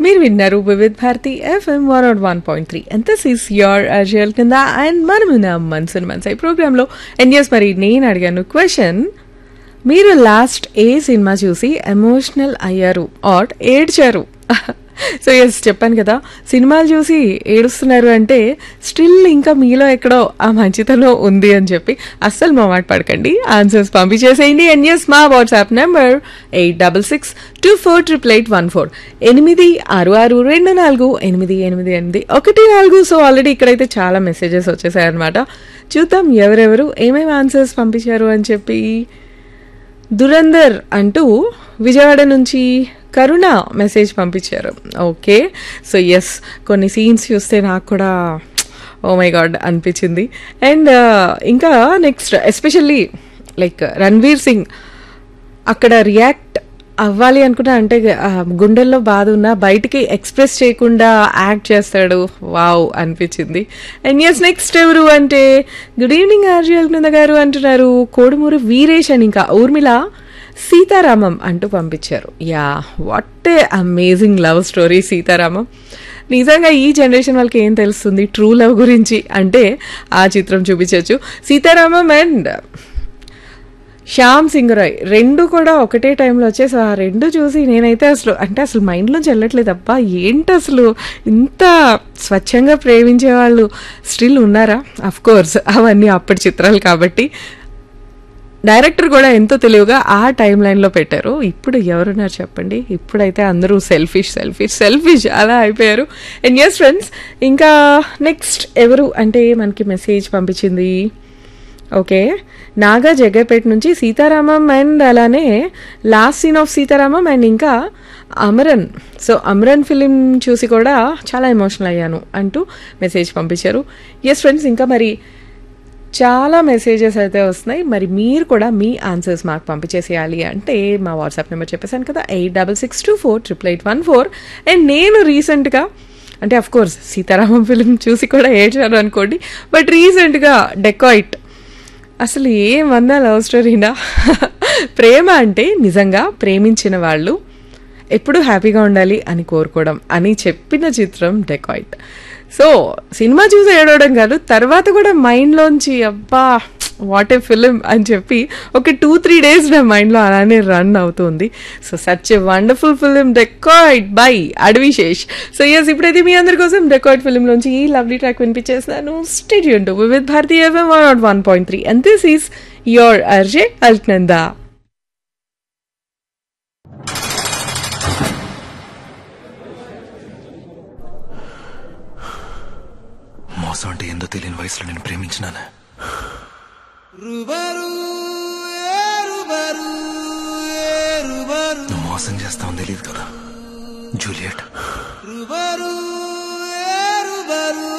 మీరు విన్నారు Vividh Bharati FM one nought one point three and this is your RJ కింద and మనం మన్సూన్ మన్సై ప్రోగ్రాంలో అండ్ ఎస్ మరి నేను అడిగాను క్వశ్చన్ మీరు లాస్ట్ ఏ సినిమా చూసి ఎమోషనల్ అయ్యారు ఆర్ ఏడ్చారు సో ఎస్ చెప్పాను కదా సినిమాలు చూసి ఏడుస్తున్నారు అంటే స్టిల్ ఇంకా మీలో ఎక్కడో ఆ మంచితనం ఉంది అని చెప్పి అస్సలు మా మాట పడకండి ఆన్సర్స్ పంపించేసేయండి అండ్ ఎస్ మా WhatsApp number eight double six two four triple eight one four ఎనిమిది ఆరు ఆరు రెండు నాలుగు ఎనిమిది ఎనిమిది ఎనిమిది ఒకటి నాలుగు సో ఆల్రెడీ ఇక్కడైతే చాలా మెసేజెస్ వచ్చేసాయన్నమాట చూద్దాం ఎవరెవరు ఏమేమి ఆన్సర్స్ పంపించారు అని చెప్పి దురందర్ అంటూ విజయవాడ నుంచి కరుణ మెసేజ్ పంపించారు ఓకే సో ఎస్ కొన్ని సీన్స్ చూస్తే నాకు కూడా ఓ మై గాడ్ అనిపించింది అండ్ ఇంకా next especially like Ranveer Singh అక్కడ రియాక్ట్ అవ్వాలి అనుకున్నా అంటే ఆ, గుండెల్లో బాధ ఉన్నా బయటికి ఎక్స్ప్రెస్ చేయకుండా యాక్ట్ చేస్తాడు వావ్ అనిపించింది అండ్ ఎస్ నెక్స్ట్ ఎవరు అంటే గుడ్ ఈవినింగ్ ఆర్జల్ కృంద గారు అంటున్నారు కోడుమూరు వీరేష్ అని ఇంకా ఊర్మిళ సీతారామం అంటూ పంపించారు yeah what a amazing love story Sitaramam నిజంగా ఈ జనరేషన్ వాళ్ళకి ఏం తెలుస్తుంది ట్రూ లవ్ గురించి అంటే ఆ చిత్రం చూపించవచ్చు సీతారామం అండ్ శ్యామ్ సింగ్ రాయ్ రెండు కూడా ఒకటే టైంలో వచ్చేసి ఆ రెండు చూసి నేనైతే అసలు అంటే అసలు మైండ్లోంచి వెళ్ళట్లేదు అబ్బా ఏంటి అసలు ఇంత స్వచ్ఛంగా ప్రేమించే వాళ్ళు స్టిల్ ఉన్నారా అఫ్ కోర్స్ అవన్నీ అప్పటి చిత్రాలు కాబట్టి డైరెక్టర్ కూడా ఎంతో తెలివిగా ఆ టైం లైన్లో పెట్టారు ఇప్పుడు ఎవరున్నారు చెప్పండి ఇప్పుడైతే అందరూ సెల్ఫిష్ సెల్ఫిష్ సెల్ఫిష్ అలా అయిపోయారు అండ్ ఎస్ ఫ్రెండ్స్ ఇంకా నెక్స్ట్ ఎవరు అంటే మనకి మెసేజ్ పంపించింది ఓకే నాగా జగ్గపేట నుంచి సీతారామం అండ్ అలానే last scene of Sitaramam and ఇంకా అమరన్ సో అమరన్ ఫిలిం చూసి కూడా చాలా ఎమోషనల్ అయ్యాను అంటూ మెసేజ్ పంపించారు ఎస్ ఫ్రెండ్స్ ఇంకా మరి చాలా మెసేజెస్ అయితే వస్తున్నాయి మరి మీరు కూడా మీ ఆన్సర్స్ మాకు పంపించేసేయాలి అంటే మా వాట్సాప్ నెంబర్ చెప్పేశాను కదా eight double six two four triple eight one four and నేను రీసెంట్గా అంటే అఫ్ కోర్స్ సీతారామం ఫిలిం చూసి కూడా ఏడ్చాను అనుకోండి బట్ రీసెంట్గా డెకాయిట్ అసలు ఏమన్నా లవ్ స్టోరీనా ప్రేమ అంటే నిజంగా ప్రేమించిన వాళ్ళు ఎప్పుడు హ్యాపీగా ఉండాలి అని కోరుకోవడం అని చెప్పిన చిత్రం డెకాయిట్ సో సినిమా చూసి ఏడవడం కాదు తర్వాత కూడా మైండ్లోంచి అబ్బా వాట్ ఏ ఫిలిం అని చెప్పి ఒక టూ త్రీ డేస్ నా మైండ్లో అలానే రన్ అవుతుంది so such a wonderful film Dacoit by Adivi Sesh so yes ఇప్పుడైతే మీ అందరి కోసం డెకాయిట్ ఫిలింలోంచి ఈ లవ్లీ ట్రాక్ వినిపించేస్తున్నాను stay tuned to with Bharati FM one nought one point three and this is your RJ Alaknanda మోసం అంటే ఏందో తెలియని వయసులో నేను ప్రేమించినాను నువ్వు మోసం చేస్తావని తెలియదు కదా జూలియట్